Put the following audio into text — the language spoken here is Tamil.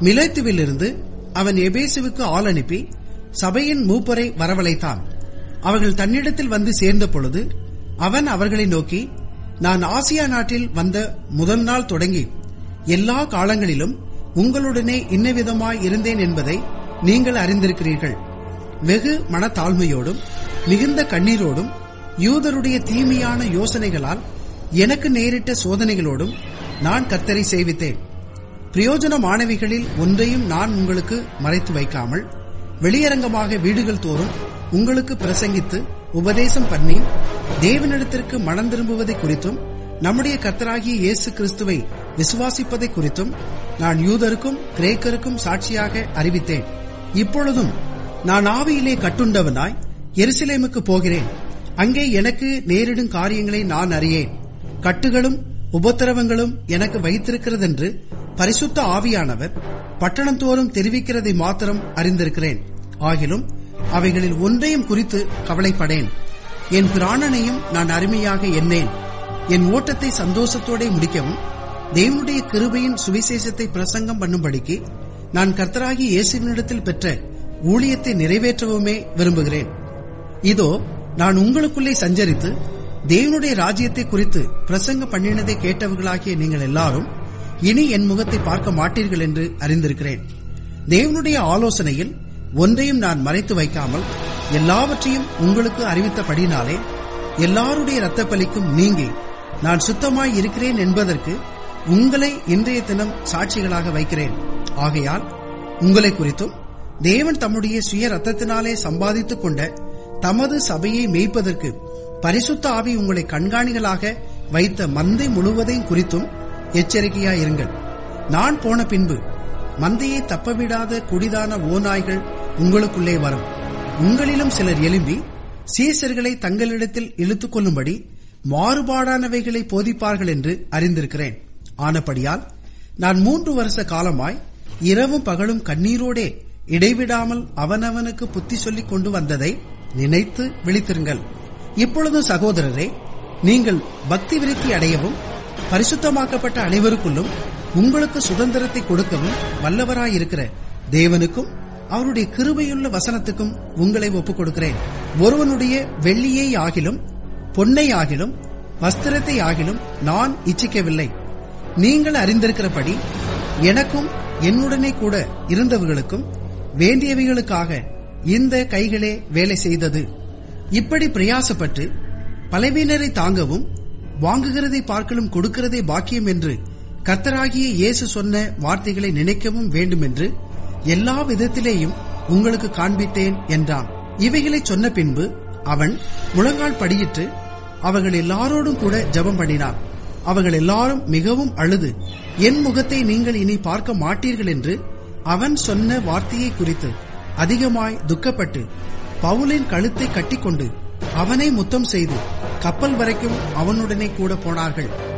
மிலேத்துவிலிருந்து அவன் எபேசுவுக்கு ஆள் அனுப்பி சபையின் மூப்பரை வரவழைத்தான் அவர்கள் தன்னிடத்தில் வந்து சேர்ந்த பொழுது அவன் அவர்களை நோக்கி நான் ஆசியா நாட்டில் வந்த முதல் நாள் தொடங்கி எல்லா காலங்களிலும் உங்களுடனே இன்னவிதமாய் இருந்தேன் என்பதை நீங்கள் அறிந்திருக்கிறீர்கள் வெகு மனத்தாழ்மையோடும் மிகுந்த கண்ணீரோடும் யூதருடைய தீமையான யோசனைகளால் எனக்கு நேரிட்ட சோதனைகளோடும் நான் கர்த்தரை சேவித்தேன் பிரயோஜனமானவைகளில் ஒன்றையும் நான் உங்களுக்கு மறைத்து வைக்காமல் வெளியரங்கமாக வீடுகள் தோறும் உங்களுக்கு பிரசங்கித்து உபதேசம் பண்ணி தேவனிடத்திற்கு மனம் திரும்புவதை குறித்தும் நம்முடைய கர்த்தராகிய இயேசு கிறிஸ்துவை விசுவாசிப்பதை குறித்தும் நான் யூதருக்கும் கிரேக்கருக்கும் சாட்சியாக அறிவித்தேன் இப்பொழுதும் நான் ஆவியிலே கட்டுண்டவனாய் எருசலேமுக்கு போகிறேன் அங்கே எனக்கு நேரிடும் காரியங்களை நான் அறியேன் கட்டுகளும் உபத்திரவங்களும் எனக்கு வைத்திருக்கிறதென்று பரிசுத்த ஆவியானவர் பட்டணம் தோறும் தெரிவிக்கிறதை மாத்திரம் அறிந்திருக்கிறேன் ஆகிலும் அவைகளில் ஒன்றையும் குறித்து கவலைப்படேன் என் பிராணனையும் நான் அருமையாக எண்ணேன் என் ஓட்டத்தை சந்தோஷத்தோட முடிக்கவும் தேவனுடைய கிருபையின் சுவிசேஷத்தை பிரசங்கம் பண்ணும்படிக்கு நான் கர்த்தராகி இயேசுவினிடத்தில் பெற்ற ஊழியத்தை நிறைவேற்றவுமே விரும்புகிறேன் இதோ நான் உங்களுக்குள்ளே சஞ்சரித்து தேவனுடைய ராஜ்யத்தை குறித்து பிரசங்க பண்ணினதை கேட்டவர்களாகிய நீங்கள் எல்லாரும் இனி என் முகத்தை பார்க்க மாட்டீர்கள் என்று அறிந்திருக்கிறேன் தேவனுடைய ஆலோசனையில் ஒன்றையும் நான் மறைத்து வைக்காமல் எல்லாவற்றையும் உங்களுக்கு அறிவித்தபடினாலே எல்லாருடைய இரத்த பலிக்கும் நீங்கி நான் சுத்தமாய் இருக்கிறேன் என்பதற்கு உங்களை இன்றைய தினம் சாட்சிகளாக வைக்கிறேன் ஆகையால் உங்களை குறித்தும் தேவன் தம்முடைய சுய ரத்தத்தினாலே சம்பாதித்துக் கொண்ட தமது சபையை மேய்ப்பதற்கு பரிசுத்த ஆவி உங்களை கண்காணிகளாக வைத்த மந்தை முழுவதையும் குறித்தும் எச்சரிக்கையாயிருங்கள் நான் போன பின்பு மந்தையை தப்பவிடாத குடிதான ஓநாய்கள் உங்களுக்குள்ளே வரும் உங்களிலும் சிலர் எழும்பி சீசர்களை தங்களிடத்தில் இழுத்துக் கொள்ளும்படி மாறுபாடானவைகளை போதிப்பார்கள் என்று அறிந்திருக்கிறேன் ஆனபடியால் நான் மூன்று வருஷ காலமாய் இரவும் பகலும் கண்ணீரோடே இடைவிடாமல் அவனவனுக்கு புத்தி சொல்லிக் கொண்டு வந்ததை நினைத்து விழித்திருங்கள் இப்பொழுதும் சகோதரரே நீங்கள் பக்தி விருத்தி அடையவும் பரிசுத்தமாக்கப்பட்ட அனைவருக்குள்ளும் உங்களுக்கு சுதந்திரத்தை கொடுக்கவும் வல்லவராயிருக்கிற தேவனுக்கும் அவருடைய கிருபையுள்ள வசனத்துக்கும் உங்களை ஒப்புக் கொடுக்கிறேன் ஒருவனுடைய வெள்ளியை ஆகிலும் பொன்னை ஆகிலும் வஸ்திரத்தை ஆகிலும் நான் இச்சிக்கவில்லை நீங்கள் அறிந்திருக்கிறபடி எனக்கும் என்னுடனே கூட இருந்தவர்களுக்கும் வேண்டியவைகளுக்காக இந்த கைகளே வேலை செய்தது இப்படி பிரயாசப்பட்டு பலவீனரை தாங்கவும் வாங்குகிறதை பார்க்கலும் கொடுக்கிறதே பாக்கியம் என்று கர்த்தராகிய இயேசு சொன்ன வார்த்தைகளை நினைக்கவும் வேண்டும் என்று எல்லா விதத்திலேயும் உங்களுக்கு காண்பித்தேன் என்றான் இவைகளை சொன்ன பின்பு அவன் முழங்கால் படியிட்டு அவர்கள் எல்லாரோடும் கூட ஜெபம் பண்ணினான் அவர்கள் எல்லாரும் மிகவும் அழுது என் முகத்தை நீங்கள் இனி பார்க்க மாட்டீர்கள் என்று அவன் சொன்ன வார்த்தையை குறித்து அதிகமாய் துக்கப்பட்டு பவுலின் கழுத்தை கட்டிக்கொண்டு அவனை முத்தம் செய்து கப்பல் வரைக்கும் அவனுடனே கூட போனார்கள்